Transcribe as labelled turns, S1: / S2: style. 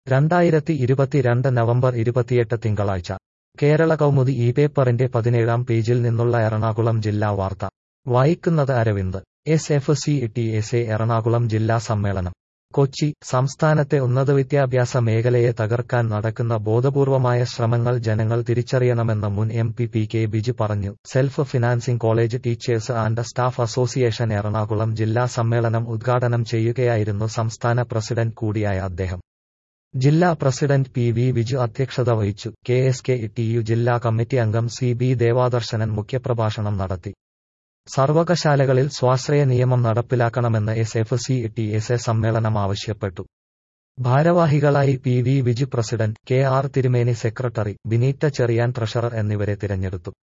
S1: രണ്ടായിരത്തി ഇരുപത്തിരണ്ട് നവംബർ ഇരുപത്തിയെട്ട് തിങ്കളാഴ്ച കേരള കൗമുദി ഈ പേപ്പറിന്റെ പതിനേഴാം പേജിൽ നിന്നുള്ള എറണാകുളം ജില്ലാ വാർത്ത വായിക്കുന്നത് Aravind S F C T S A Ernakulam ജില്ലാ സമ്മേളനം കൊച്ചി സംസ്ഥാനത്തെ ഉന്നതവിദ്യാഭ്യാസ മേഖലയെ തകർക്കാൻ നടക്കുന്ന ബോധപൂർവമായ ശ്രമങ്ങൾ ജനങ്ങൾ തിരിച്ചറിയണമെന്ന് മുൻ M P P K Biju പറഞ്ഞു self financing college teachers and staff association Ernakulam ജില്ലാ സമ്മേളനം ഉദ്ഘാടനം ചെയ്യുകയായിരുന്നു സംസ്ഥാന പ്രസിഡന്റ് കൂടിയായ അദ്ദേഹം ജില്ലാ പ്രസിഡന്റ് പി വി വിജു അധ്യക്ഷത വഹിച്ചു K S K T U ജില്ലാ കമ്മിറ്റി അംഗം സി ബി ദേവാദർശനൻ മുഖ്യപ്രഭാഷണം നടത്തി സർവകശാലകളിൽ സ്വാശ്രയ നിയമം നടപ്പിലാക്കണമെന്ന് S F C T S A സമ്മേളനം ആവശ്യപ്പെട്ടു ഭാരവാഹികളായി P V Viju president K R Thirumeni secretary Bineeta Cherian treasurer എന്നിവരെ തിരഞ്ഞെടുത്തു